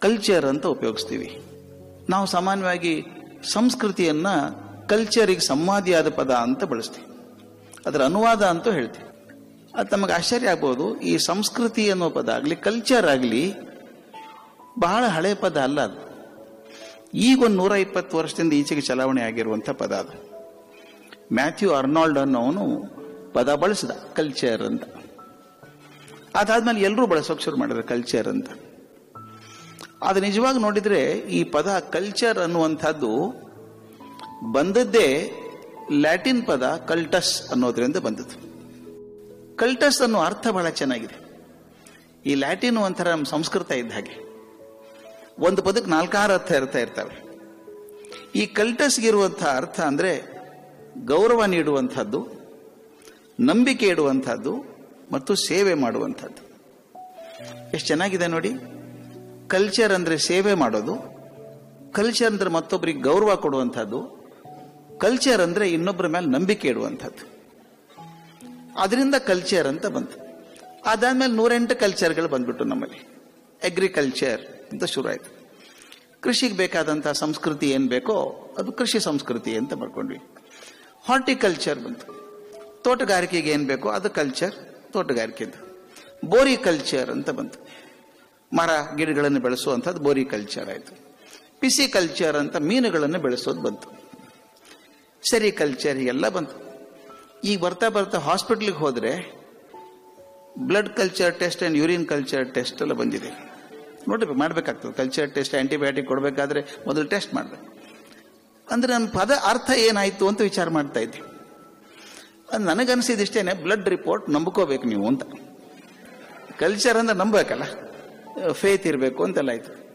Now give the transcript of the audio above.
culture ಅಂತ ಉಪಯೋಗಿಸ್ತೀವಿ ನಾವು ಸಾಮಾನ್ಯವಾಗಿ ಸಂಸ್ಕೃತಿಯನ್ನ ಕಲ್ಚರಿಗೆ ಸಂವಾದಿಯಾದ ಪದ ಅಂತ ಬಳಸ್ತೀವಿ ಅದರ ಅನುವಾದ ಅಂತೂ ಹೇಳ್ತೀವಿ ಅದು ನಮಗೆ ಆಶ್ಚರ್ಯ ಆಗ್ಬೋದು ಈ ಸಂಸ್ಕೃತಿ ಅನ್ನೋ ಪದ ಆಗಲಿ ಕಲ್ಚರ್ ಆಗಲಿ ಬಹಳ ಹಳೆ ಪದ ಅಲ್ಲ ಅದು ಈಗ ಒಂದು ನೂರ ಇಪ್ಪತ್ತು ವರ್ಷದಿಂದ ಈಚೆಗೆ ಚಲಾವಣೆ ಆಗಿರುವಂಥ ಪದ ಅದು ಮ್ಯಾಥ್ಯೂ ಅರ್ನಾಲ್ಡ್ ಅನ್ನೋನು ಪದ ಬಳಸಿದ ಕಲ್ಚರ್ ಅಂತ ಅದಾದ್ಮೇಲೆ ಎಲ್ಲರೂ ಬಳಸೋಕೆ ಶುರು ಮಾಡಿದ್ರು ಕಲ್ಚರ್ ಅಂತ ಅದು ನಿಜವಾಗಿ ನೋಡಿದ್ರೆ ಈ ಪದ ಕಲ್ಚರ್ ಅನ್ನುವಂಥದ್ದು ಬಂದದ್ದೇ ಲ್ಯಾಟಿನ್ ಪದ ಕಲ್ಟಸ್ ಅನ್ನೋದ್ರಿಂದ ಬಂದದ್ದು ಕಲ್ಟಸ್ ಅನ್ನೋ ಅರ್ಥ ಬಹಳ ಚೆನ್ನಾಗಿದೆ ಈ ಲ್ಯಾಟಿನ್ ಒಂಥರ ನಮ್ಮ ಸಂಸ್ಕೃತ ಇದ್ದ ಹಾಗೆ ಒಂದು ಪದಕ್ಕೆ ನಾಲ್ಕಾರು ಅರ್ಥ ಇರ್ತಾ ಇರ್ತವೆ ಈ ಕಲ್ಟಸ್ಗಿರುವಂತಹ ಅರ್ಥ ಅಂದ್ರೆ ಗೌರವ ನೀಡುವಂಥದ್ದು ನಂಬಿಕೆ ಇಡುವಂಥದ್ದು ಮತ್ತು ಸೇವೆ ಮಾಡುವಂಥದ್ದು ಎಷ್ಟು ಚೆನ್ನಾಗಿದೆ ನೋಡಿ ಕಲ್ಚರ್ ಅಂದ್ರೆ ಸೇವೆ ಮಾಡೋದು ಕಲ್ಚರ್ ಅಂದ್ರೆ ಮತ್ತೊಬ್ಬರಿಗೆ ಗೌರವ ಕೊಡುವಂಥದ್ದು ಕಲ್ಚರ್ ಅಂದ್ರೆ ಇನ್ನೊಬ್ಬರ ಮೇಲೆ ನಂಬಿಕೆ ಇಡುವಂಥದ್ದು ಅದರಿಂದ ಕಲ್ಚರ್ ಅಂತ ಬಂತು ಅದಾದ್ಮೇಲೆ ನೂರೆಂಟು ಕಲ್ಚರ್ಗಳು ಬಂದ್ಬಿಟ್ಟು ನಮ್ಮಲ್ಲಿ ಅಗ್ರಿಕಲ್ಚರ್ ಅಂತ ಶುರು ಆಯ್ತು ಕೃಷಿಗೆ ಬೇಕಾದಂತಹ ಸಂಸ್ಕೃತಿ ಏನ್ ಬೇಕೋ ಅದು ಕೃಷಿ ಸಂಸ್ಕೃತಿ ಅಂತ ಬರ್ಕೊಂಡ್ವಿ ಹಾರ್ಟಿಕಲ್ಚರ್ ಬಂತು ತೋಟಗಾರಿಕೆಗೆ ಏನ್ ಬೇಕೋ ಅದು ಕಲ್ಚರ್ ತೋಟಗಾರಿಕೆದು ಬೋರಿ ಕಲ್ಚರ್ ಅಂತ ಬಂತು ಮರ ಗಿಡಗಳನ್ನು ಬೆಳೆಸುವಂಥದ್ದು ಬೋರಿ ಕಲ್ಚರ್ ಆಯ್ತು ಪಿಸಿ ಕಲ್ಚರ್ ಅಂತ ಮೀನುಗಳನ್ನು ಬೆಳೆಸೋದು ಬಂತು ಸರಿ ಕಲ್ಚರ್ ಎಲ್ಲ ಬಂತು ಈಗ ಬರ್ತಾ ಬರ್ತಾ ಹಾಸ್ಪಿಟ್ಲಿಗೆ ಹೋದ್ರೆ blood culture test and urine culture test ಎಲ್ಲ ಬಂದಿದೆ ನೋಡ್ರಿ ಮಾಡ್ಬೇಕಾಗ್ತದೆ ಕಲ್ಚರ್ ಟೆಸ್ಟ್ ಆಂಟಿಬಯೋಟಿಕ್ ಕೊಡಬೇಕಾದ್ರೆ ಮೊದಲು ಟೆಸ್ಟ್ ಮಾಡ್ಬೇಕು ಅಂದ್ರೆ ನನ್ನ ಪದ ಅರ್ಥ ಏನಾಯ್ತು ಅಂತ ವಿಚಾರ ಮಾಡ್ತಾ ಇದ್ದೆ ಅದು ನನಗನ್ಸಿದಿಷ್ಟೇನೆ ಬ್ಲಡ್ ರಿಪೋರ್ಟ್ ನಂಬ್ಕೋಬೇಕು ನೀವು ಅಂತ ಕಲ್ಚರ್ ಅಂದ್ರೆ ನಂಬಬೇಕಲ್ಲ ಫೇತ್ ಇರಬೇಕು ಅಂತೆಲ್ಲ ಆಯ್ತು